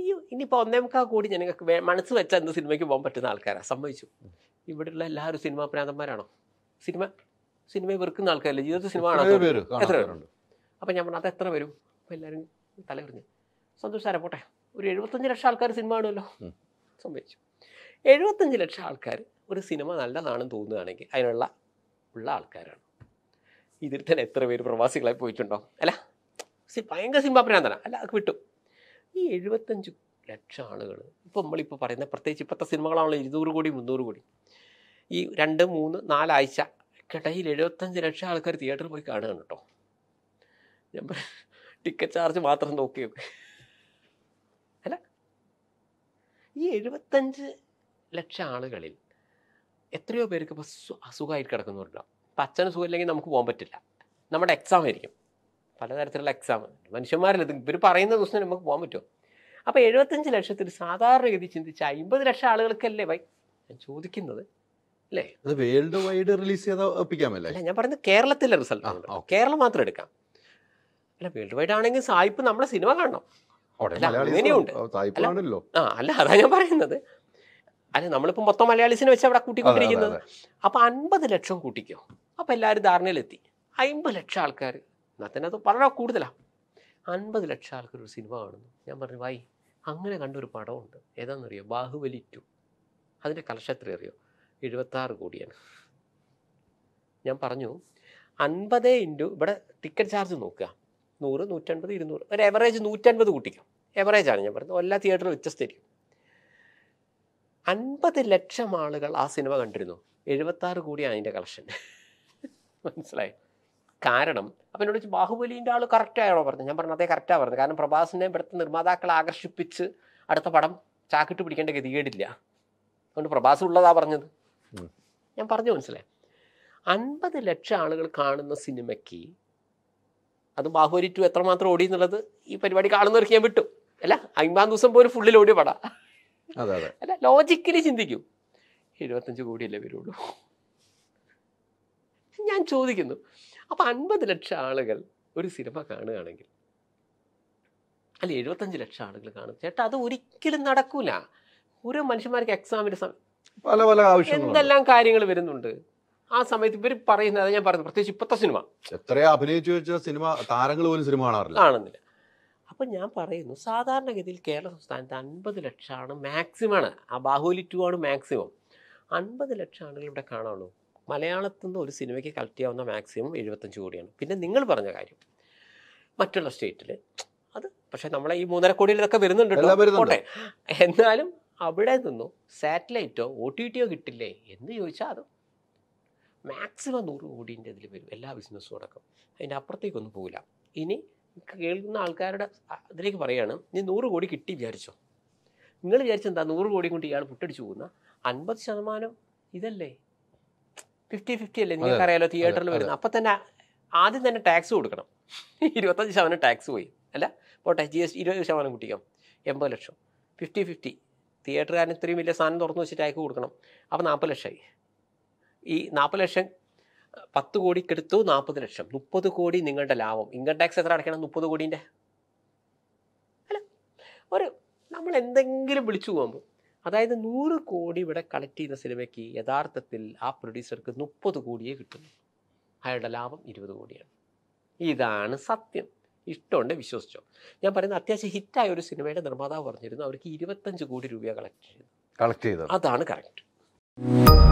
അയ്യോ ഇനിയിപ്പോൾ ഒന്നേ മുക്കാൽ കോടി ജനങ്ങൾക്ക് വേ- മനസ്സ് വെച്ചാൽ എന്ത് സിനിമയ്ക്ക് പോകാൻ പറ്റുന്ന ആൾക്കാരാണ് സമ്മതിച്ചു ഇവിടെയുള്ള എല്ലാവരും സിനിമാ പ്രാന്തന്മാരാണോ സിനിമ സിനിമയെ വെറുക്കുന്ന ആൾക്കാരല്ലേ ജീവിതത്തിൽ സിനിമ എത്രയോ കാണാത്തവർ പേര് എത്ര പേര്? കാണാറുണ്ട് അപ്പം ഞാൻ പറഞ്ഞു അത് എത്ര വരും അപ്പം എല്ലാവരും തലകറിഞ്ഞു സന്തോഷ് സാറേ പോട്ടെ ഒരു എഴുപത്തഞ്ച് ലക്ഷം ആൾക്കാർ സിനിമ കാണുമല്ലോ ഉം. സംഭവിച്ചു എഴുപത്തഞ്ച് ലക്ഷം ആൾക്കാർ ഒരു സിനിമ നല്ലതാണെന്ന് തോന്നുകയാണെങ്കിൽ അതിനുള്ള ഉള്ള ആൾക്കാരാണ് ഇതിൽ തന്നെ എത്ര പേര് പ്രവാസികളായി പോയിട്ടുണ്ടോ അല്ല സി- ഭയങ്കര സിനിമ പ്രാന്തന അല്ല അത് വിട്ടു ഈ എഴുപത്തഞ്ച് ലക്ഷം ആളുകൾ ഇപ്പോൾ നമ്മളിപ്പോൾ പറയുന്ന പ്രത്യേകിച്ച് ഇപ്പോഴത്തെ സിനിമകളാണല്ലോ ഇരുന്നൂറ് കോടി മുന്നൂറ് കോടി ഈ രണ്ട് മൂന്ന് നാലാഴ്ച കിടയിൽ എഴുപത്തഞ്ച് ലക്ഷം ആൾക്കാർ തിയേറ്ററിൽ പോയി കാണുകയാണ് കേട്ടോ ഞാൻ ടിക്കറ്റ് ചാർജ് മാത്രം നോക്കി നോക്ക് അല്ല ഈ എഴുപത്തഞ്ച് ലക്ഷം ആളുകളിൽ എത്രയോ പേർക്ക് ഇപ്പോൾ അസുഖമായിട്ട് കിടക്കുന്നവരുണ്ടാവും ഇപ്പം അച്ഛന് സുഖമില്ലെങ്കിൽ നമുക്ക് പോകാൻ പറ്റില്ല നമ്മുടെ എക്സാം ആയിരിക്കും പലതരത്തിലുള്ള എക്സാം മനുഷ്യന്മാരിൽ ഇത് ഇവർ പറയുന്ന ദിവസം നമുക്ക് പോകാൻ പറ്റുമോ അപ്പോൾ എഴുപത്തഞ്ച് ലക്ഷത്തിൽ സാധാരണഗതി ചിന്തിച്ച് അമ്പത് ലക്ഷം ആളുകൾക്കല്ലേ വൈ ഞാൻ ചോദിക്കുന്നത് അല്ലേ അത് വേൾഡ് വൈഡ് റിലീസ് ചെയ്ത ഒപ്പിക്കാമല്ലേ അല്ല ഞാൻ പറയുന്നത് കേരളത്തിലെ റിസൾട്ട് ആ, ആണ് ഓക്കേ. കേരളം മാത്രം എടുക്കാം അല്ല വേൾഡ് വൈഡ് ആണെങ്കിൽ സായിപ്പ് നമ്മളെ സിനിമ കാണണം അവിടെ അല്ല, മലയാളീസ് അങ്ങനെയുണ്ട്. ആ, തായ്പാണല്ലോ ആ അല്ല അതാ ഞാൻ പറയുന്നത് അല്ല നമ്മളിപ്പോൾ മൊത്തം മലയാളീസിനെ വെച്ച് അവിടെ കൂട്ടിക്കൊണ്ടിരിക്കുന്നത് അതെ, അപ്പോൾ അൻപത് ലക്ഷം കൂട്ടിക്കോ അപ്പോൾ എല്ലാവരും ധാരണയിലെത്തി അമ്പത് ലക്ഷം ആൾക്കാർ എന്നാൽ തന്നെ അത് വളരെ കൂടുതലാണ് അൻപത് ലക്ഷം ആൾക്കാർ ഒരു സിനിമ കാണുന്നു ഞാൻ പറഞ്ഞു വായി അങ്ങനെ കണ്ടൊരു പടമുണ്ട് ഏതാണെന്നറിയോ ബാഹുബലി ടു അതിൻ്റെ കളക്ഷൻ എത്ര അറിയോ എഴുപത്താറ് കോടിയാണ് ഞാൻ പറഞ്ഞു അൻപത് ഇൻറ്റു ഇവിടെ ടിക്കറ്റ് ചാർജ് നോക്കുക നൂറ് നൂറ്റൻപത് ഇരുന്നൂറ് ഒരു എവറേജ് നൂറ്റൻപത് കൂട്ടിക്കും എവറേജ് ആണ് ഞാൻ പറയുന്നത് എല്ലാ തിയേറ്ററും വ്യത്യസ്തമായിരിക്കും അൻപത് ലക്ഷം ആളുകൾ ആ സിനിമ കണ്ടിരുന്നു എഴുപത്താറ് കോടിയാണ് അതിൻ്റെ കളക്ഷൻ മനസ്സിലായി കാരണം അപ്പം എന്നോട് ചോദിച്ചു, ബാഹുബലിൻ്റെ ആൾ കറക്റ്റാണോ പറഞ്ഞത് ഞാൻ പറഞ്ഞു അതേ കറക്റ്റാണ് പറഞ്ഞത് കാരണം പ്രഭാസിനെ ഇവിടുത്തെ നിർമ്മാതാക്കളെ ആകർഷിപ്പിച്ച് അടുത്ത പടം ചാക്കിട്ട് പിടിക്കേണ്ട ഗതികേടില്ല അതുകൊണ്ട് പ്രഭാസ് ഉള്ളതാ പറഞ്ഞത് ഉം. ഞാൻ പറഞ്ഞു മനസ്സിലായി അൻപത് ലക്ഷം ആളുകൾ കാണുന്ന സിനിമയ്ക്ക് അത് ബാഹുബലി ടു എത്രമാത്രം ഓടി എന്നുള്ളത് ഈ പരിപാടി കാണുന്നവർക്ക് ഞാൻ വിട്ടു അല്ല അമ്പതാം ദിവസം പോലും ഫുള്ളിൽ ഓടിയ പടാ അതെ അതെ അല്ല ലോജിക്കലി ചിന്തിക്കൂ എഴുപത്തഞ്ച് കോടിയല്ലേ വരുള്ളൂ ഞാൻ ചോദിക്കുന്നു അപ്പം അൻപത് ലക്ഷം ആളുകൾ ഒരു സിനിമ കാണുകയാണെങ്കിൽ അല്ല എഴുപത്തഞ്ച് ലക്ഷം ആളുകൾ കാണും ചേട്ടാ അത് ഒരിക്കലും നടക്കൂല ഓരോ മനുഷ്യന്മാർക്ക് എക്സാമിൻ്റെ സമയം പല പല ആവശ്യങ്ങളുണ്ട് എന്തെല്ലാം കാര്യങ്ങൾ വരുന്നുണ്ട് ആ സമയത്ത് ഇവർ പറയുന്നത് അതാ ഞാൻ പറയുന്നത് പ്രത്യേകിച്ച് ഇപ്പോഴത്തെ സിനിമ എത്രയാ അഭിനയിച്ചു വെച്ച സിനിമ താരങ്ങൾ പോലും സിനിമ കാണാറില്ല കാണുന്നില്ല അപ്പം ഞാൻ പറയുന്നു സാധാരണഗതിയിൽ കേരള സംസ്ഥാനത്ത് അൻപത് ലക്ഷമാണ് മാക്സിമമാണ് ആ ബാഹുബലി ടു ആണ് മാക്സിമം അൻപത് ലക്ഷം ആളുകൾ ഇവിടെ കാണുള്ളൂ മലയാളത്തിൽ നിന്ന് ഒരു സിനിമയ്ക്ക് കളക്ട് ചെയ്യാവുന്ന മാക്സിമം എഴുപത്തഞ്ച് കോടിയാണ് പിന്നെ നിങ്ങൾ പറഞ്ഞ കാര്യം മറ്റുള്ള സ്റ്റേറ്റിൽ അത് പക്ഷേ നമ്മളെ ഈ മൂന്നര കോടിയിലൊക്കെ വരുന്നുണ്ട് കേട്ടോ. എല്ലാം വരുന്നുണ്ട്. പോട്ടെ എന്നാലും അവിടെ നിന്നും സാറ്റലൈറ്റോ ഒ ടി ടിയോ കിട്ടില്ലേ എന്ന് ചോദിച്ചാൽ അത് മാക്സിമം നൂറ് കോടീൻ്റെ ഇതിൽ വരും എല്ലാ ബിസിനസ്സും അടക്കം അതിൻ്റെ അപ്പുറത്തേക്കൊന്നും പോകില്ല ഇനി കേൾക്കുന്ന ആൾക്കാരുടെ അ- ഇതിലേക്ക് പറയാണ് നീ നൂറ് കോടി കിട്ടി വിചാരിച്ചോ നിങ്ങൾ വിചാരിച്ചെന്താ നൂറ് കോടി കൊണ്ട് ഇയാൾ പുട്ടടിച്ചു പോകുന്ന അൻപത് ശതമാനം ഇതല്ലേ ഫിഫ്റ്റി ഫിഫ്റ്റി അല്ലേ നിങ്ങൾക്ക് അറിയാലോ തിയേറ്ററിൽ അതെ. വരുന്നത് അപ്പം തന്നെ ആദ്യം തന്നെ ടാക്സ് കൊടുക്കണം ഇരുപത്തഞ്ച് ശതമാനം ടാക്സ് പോയി അല്ല പോട്ടെ ജി എസ് ടി ഇരുപത് ശതമാനം കൂട്ടിക്കാം എൺപത് ലക്ഷം ഫിഫ്റ്റി ഫിഫ്റ്റി തിയേറ്ററുകാരൻ ഇത്രയും വലിയ സാധനം തുറന്നു വെച്ച് ടാക്സ് കൊടുക്കണം അപ്പോൾ നാൽപ്പത് ലക്ഷമായി ഈ നാൽപ്പത് ലക്ഷം പത്ത് കോടിക്കെടുത്തു നാൽപ്പത് ലക്ഷം മുപ്പത് കോടി നിങ്ങളുടെ ലാഭം ഇൻകം ടാക്സ് എത്ര അടയ്ക്കണം മുപ്പത് കോടീൻ്റെ അല്ല ഒരു നമ്മൾ എന്തെങ്കിലും വിളിച്ചു പോകുമ്പോൾ അതായത് നൂറ് കോടി ഇവിടെ കളക്ട് ചെയ്യുന്ന സിനിമയ്ക്ക് യഥാർത്ഥത്തിൽ ആ പ്രൊഡ്യൂസർക്ക് മുപ്പത് കോടിയേ കിട്ടുന്നു അയാളുടെ ലാഭം ഇരുപത് കോടിയാണ് ഇതാണ് സത്യം ഇഷ്ടമുണ്ട് വിശ്വസിച്ചോ ഞാൻ പറയുന്ന അത്യാവശ്യം ഹിറ്റായ ഒരു സിനിമയുടെ നിർമ്മാതാവ് പറഞ്ഞിരുന്നു അവർക്ക് ഇരുപത്തഞ്ച് കോടി രൂപ കളക്ട് ചെയ്തു കളക്ട് ചെയ്തത് അതാണ് കറക്റ്റ്